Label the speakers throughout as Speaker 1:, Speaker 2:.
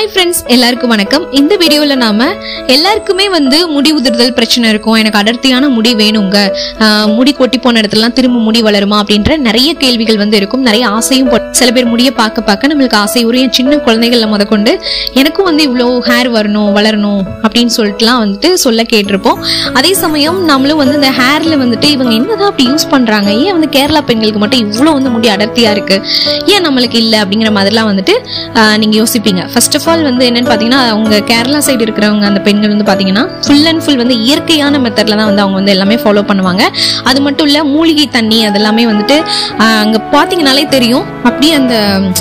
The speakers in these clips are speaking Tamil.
Speaker 1: ஹாய் ஃப்ரெண்ட்ஸ் எல்லாருக்கும் வணக்கம் இந்த வீடியோவில் நாம எல்லாருக்குமே வந்து முடி உதிர்தல் பிரச்சனை இருக்கும் எனக்கு அடர்த்தியான முடி வேணுங்க ஆஹ் முடி கொட்டி போன இடத்துலலாம் திரும்ப முடி வளருமா அப்படின்ற நிறைய கேள்விகள் வந்து இருக்கும் நிறைய ஆசையும் படும். சில பேர் முடியை பார்க்க பார்க்க நம்மளுக்கு ஆசை ஒரு என் சின்ன குழந்தைகள்ல முதற்கொண்டு எனக்கும் வந்து இவ்வளோ ஹேர் வரணும் வளரணும் அப்படின்னு சொல்லிட்டுலாம் வந்துட்டு சொல்ல கேட்டிருப்போம் அதே சமயம் நம்மளும் வந்து இந்த ஹேர்ல வந்துட்டு இவங்க என்னதான் அப்படி யூஸ் பண்றாங்க ஏன் வந்து கேரளா பெண்களுக்கு மட்டும் இவ்வளோ வந்து முடி அடர்த்தியா இருக்கு ஏன் நம்மளுக்கு இல்லை அப்படிங்கிற மாதிரிலாம் வந்துட்டு ஆஹ் நீங்க யோசிப்பீங்க ஃபர்ஸ்ட் ஆஃப் ஆல் வந்து என்னன்னு பாத்தீங்கன்னா அவங்க கேரளா சைடு இருக்கிறவங்க அந்த பெண்கள் வந்து பாத்தீங்கன்னா ஃபுல் அண்ட் ஃபுல் வந்து இயற்கையான மெத்தட்ல தான் வந்து அவங்க வந்து எல்லாமே ஃபாலோ பண்ணுவாங்க அது மட்டும் இல்ல மூலிகை தண்ணி அதெல்லாமே வந்துட்டு ஆஹ் அங்க பாத்தீங்கனாலே தெரியும் அப்படியே அந்த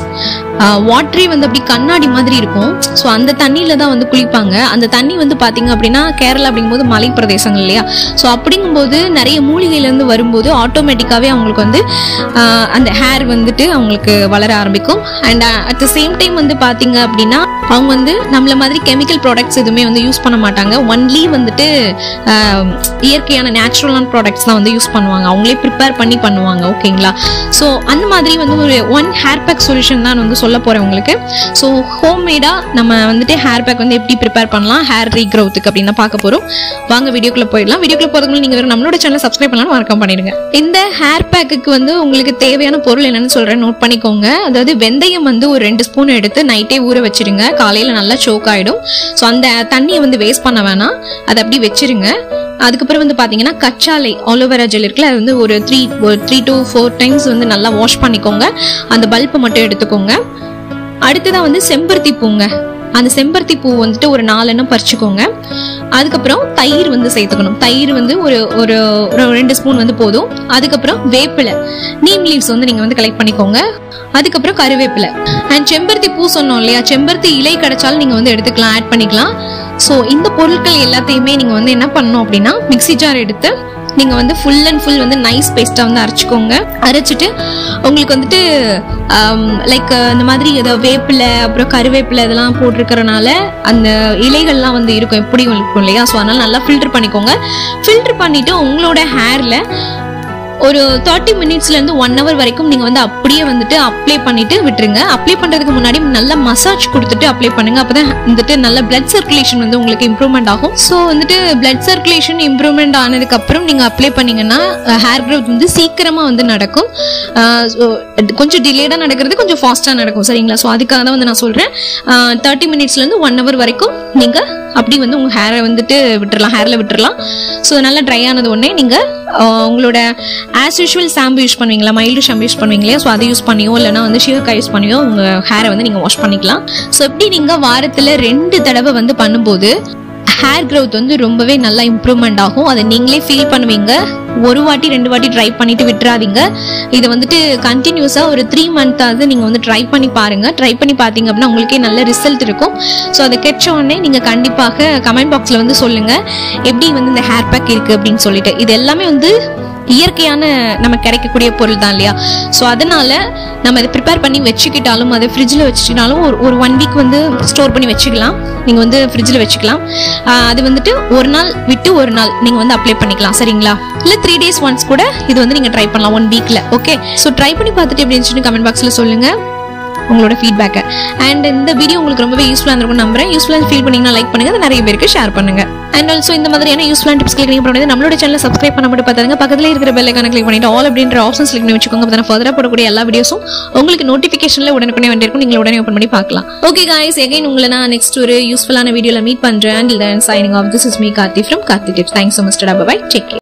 Speaker 1: வாட்டரே வந்து அப்படி கண்ணாடி மாதிரி இருக்கும் ஸோ அந்த தண்ணியில தான் வந்து குளிப்பாங்க அந்த தண்ணி வந்து பாத்தீங்க அப்படின்னா கேரளா அப்படிங்கும்போது மலை பிரதேசங்கள் இல்லையா ஸோ அப்படிங்கும்போது நிறைய மூலிகையில இருந்து வரும்போது ஆட்டோமேட்டிக்காவே அவங்களுக்கு வந்து ஆஹ் அந்த ஹேர் வந்துட்டு அவங்களுக்கு வளர ஆரம்பிக்கும் and at the same time வந்து பாத்தீங்க அப்படின்னா அவங்க வந்து நம்மள மாதிரி கெமிக்கல் ப்ராடக்ட்ஸ் எதுவுமே வந்து யூஸ் பண்ண மாட்டாங்க ஒன்லி வந்துட்டு ஆஹ் இயற்கையான நேச்சுரலான ப்ராடக்ட்ஸ் தான் வந்து யூஸ் பண்ணுவாங்க அவங்களே ப்ரிப்பேர் பண்ணி பண்ணுவாங்க ஓகேங்களா ஸோ அந்த மாதிரி வந்து ஒரு ஒன் ஹேர் பேக் சொல்யூஷன் தான் வந்து சொல்ல போறேன் உங்களுக்கு ஸோ ஹோம்மேடா நம்ம வந்துட்டு ஹேர் பேக் வந்து எப்படி ப்ரிப்பேர் பண்ணலாம் ஹேர் ரீக்ரோத்துக்கு அப்படின்னு தான் பார்க்க போறோம் வாங்க வீடியோக்குள்ள போயிடலாம் வீடியோக்குள்ள போறதுக்கு நீங்க வெறும் நம்மளோட சேனல் சப்ஸ்கிரைப் பண்ணலாம் மறக்காம பண்ணிடுங்க இந்த ஹேர் பேக்குக்கு வந்து உங்களுக்கு தேவையான பொருள் என்னன்னு சொல்றேன் நோட் பண்ணிக்கோங்க அதாவது வெந்தயம் வந்து ஒரு ரெண்டு ஸ்பூன் எடுத்து நைட்டே ஊற வச்சிருங்க காலையில நல்லா சோக் ஆயிடும் ஸோ அந்த தண்ணியை வந்து வேஸ்ட் பண்ண வேணாம் அதை அப்படி வச்சிருங்க அதுக்கப்புறம் வந்து பாத்தீங்கன்னா கச்சாலை ஆலோவேரா ஜெல் இருக்குல்ல அது வந்து ஒரு த்ரீ ஒரு த்ரீ டு ஃபோர் டைம்ஸ் வந்து நல்லா வாஷ் பண்ணிக்கோங்க அந்த பல்பை மட்டும் எடுத்துக்கோங்க அடுத்ததான் வந்து செம்பருத்தி பூங்க அந்த செம்பருத்தி பூ வந்துட்டு ஒரு நாலெண்ணம் பறிச்சுக்கோங்க அதுக்கப்புறம் தயிர் வந்து சேர்த்துக்கணும் தயிர் வந்து ஒரு ஒரு ஒரு ரெண்டு ஸ்பூன் வந்து போதும் அதுக்கப்புறம் வேப்பிலை நீம் லீவ்ஸ் வந்து நீங்க வந்து கலெக்ட் பண்ணிக்கோங்க அதுக்கப்புறம் கருவேப்பிலை அண்ட் செம்பருத்தி பூ சொன்னோம் இல்லையா செம்பருத்தி இலை கிடைச்சாலும் நீங்க வந்து எடுத்துக்கலாம் ஆட் பண்ணிக்கலாம் ஸோ இந்த பொருட்கள் எல்லாத்தையுமே நீங்க வந்து என்ன பண்ணணும் அப்படின்னா மிக்ஸி ஜார் எடுத்து நீங்க வந்து ஃபுல் அண்ட் ஃபுல் வந்து நைஸ் பேஸ்டா வந்து அரைச்சிக்கோங்க அரைச்சிட்டு உங்களுக்கு வந்துட்டு லைக் இந்த மாதிரி ஏதோ வேப்பிலை அப்புறம் கருவேப்பிலை இதெல்லாம் போட்டிருக்கறனால அந்த இலைகள்லாம் வந்து இருக்கும் எப்படி இருக்கும் இல்லையா ஸோ அதனால நல்லா ஃபில்டர் பண்ணிக்கோங்க ஃபில்டர் பண்ணிட்டு உங்களோட ஹேர்ல ஒரு தேர்ட்டி மினிட்ஸ்ல இருந்து ஒன் ஹவர் வரைக்கும் நீங்க வந்து அப்படியே வந்துட்டு அப்ளை பண்ணிட்டு விட்டுருங்க அப்ளை பண்றதுக்கு முன்னாடி நல்லா மசாஜ் கொடுத்துட்டு அப்ளை பண்ணுங்க அப்பதான் வந்துட்டு நல்ல பிளட் சர்க்குலேஷன் வந்து உங்களுக்கு இம்ப்ரூவ்மெண்ட் ஆகும் ஸோ வந்துட்டு பிளட் சர்க்குலேஷன் இம்ப்ரூவ்மெண்ட் ஆனதுக்கு அப்புறம் நீங்க அப்ளை பண்ணீங்கன்னா ஹேர் growth வந்து சீக்கிரமா வந்து நடக்கும் ஆஹ் so, கொஞ்சம் டிலேடா நடக்கிறது கொஞ்சம் ஃபாஸ்டா நடக்கும் சரிங்களா ஸோ அதுக்காக தான் வந்து நான் சொல்றேன் தேர்ட்டி மினிட்ஸ்ல இருந்து ஒன் ஹவர் வரைக்கும் நீங்க அப்படி வந்து உங்க ஹேரை வந்துட்டு விட்டுறலாம் ஹேர்ல விட்டுறலாம் ஸோ நல்லா ட்ரை ஆனது உடனே நீங்க ஆஹ் உங்களோட ஆஸ் யூஷுவல் ஷாம்பு யூஸ் பண்ணுவீங்களா மைல்டு ஷாம்பு யூஸ் பண்ணுவீங்களா ஸோ அதை யூஸ் பண்ணியோ இல்லைனா வந்து ஷிவக்காய் யூஸ் பண்ணியோ உங்க ஹேரை வந்து நீங்க வாஷ் பண்ணிக்கலாம் ஸோ எப்படி நீங்க வாரத்துல ரெண்டு தடவை வந்து பண்ணும்போது ஹேர் growth வந்து ரொம்பவே நல்லா இம்ப்ரூவ்மெண்ட் ஆகும் அதை நீங்களே ஃபீல் பண்ணுவீங்க ஒரு வாட்டி ரெண்டு வாட்டி ட்ரை பண்ணிட்டு விட்டுறாதீங்க இதை வந்துட்டு கண்டினியூஸா ஒரு த்ரீ மந்த்தாவது நீங்க வந்து ட்ரை பண்ணி பாருங்க ட்ரை பண்ணி பார்த்தீங்க அப்படின்னா உங்களுக்கே நல்ல ரிசல்ட் இருக்கும் ஸோ அதை கெச்ச உடனே நீங்க கண்டிப்பாக கமெண்ட் பாக்ஸ்ல வந்து சொல்லுங்க எப்படி வந்து இந்த ஹேர் பேக் இருக்கு அப்படின்னு சொல்லிட்டு இது எல்லாமே வந்து இயற்கையான நமக்கு கிடைக்கக்கூடிய பொருள் தான் இல்லையா ஸோ அதனால நம்ம இதை ப்ரிப்பேர் பண்ணி வச்சுக்கிட்டாலும் அதை ஃப்ரிட்ஜில் வச்சுக்கிட்டாலும் ஒரு ஒரு ஒன் வீக் வந்து ஸ்டோர் பண்ணி வச்சுக்கலாம் நீங்கள் வந்து ஃப்ரிட்ஜில் வச்சுக்கலாம் ஆஹ் அது வந்துட்டு ஒரு நாள் விட்டு ஒரு நாள் நீங்கள் வந்து அப்ளை பண்ணிக்கலாம் சரிங்களா இல்லை த்ரீ டேஸ் ஒன்ஸ் கூட இது வந்து நீங்கள் ட்ரை பண்ணலாம் ஒன் வீக்கில் ஓகே ஸோ ட்ரை பண்ணி பார்த்துட்டு எப்படி இருந்துச்சுன்னு கமெண்ட் பாக்ஸில் சொல்லுங்கள் உங்களோட ஃபீட்பேக்கை அண்ட் இந்த வீடியோ உங்களுக்கு ரொம்பவே யூஸ்ஃபுல்லாக இருக்கும் நம்புறேன் யூஸ்ஃபுல்லாக ஃபீல் பண்ணீங்கன்னா லைக் பண்ணுங்க அதை நிறைய பேருக்கு ஷேர் பண்ணுங்க அண்ட் ஆல்சோ இந்த மாதிரியான யூஸ்ஃபுல்லான டிப்ஸ் கிளிக் பண்ணி நம்மளோட சேனல் சப்ஸ்கிரைப் பண்ண மட்டும் பார்த்தாங்க பக்கத்தில் இருக்கிற பெல் ஐக்கான கிளிக் பண்ணிட்டு ஆல் அப்படின்ற ஆப்ஷன்ஸ் கிளிக் பண்ணி வச்சுக்கோங்க அப்போ ஃபர்தராக போடக்கூடிய எல்லா வீடியோஸும் உங்களுக்கு நோட்டிஃபிகேஷன்ல உடனுக்குனே வந்திருக்கும் நீங்கள் உடனே ஓப்பன் பண்ணி பார்க்கலாம் ஓகே guys எகைன் உங்களை நான் நெக்ஸ்ட் ஒரு யூஸ்ஃபுல்லான வீடியோல மீட் பண்றேன் and then signing off this is me Karthi from Karthi tips thanks so much bye check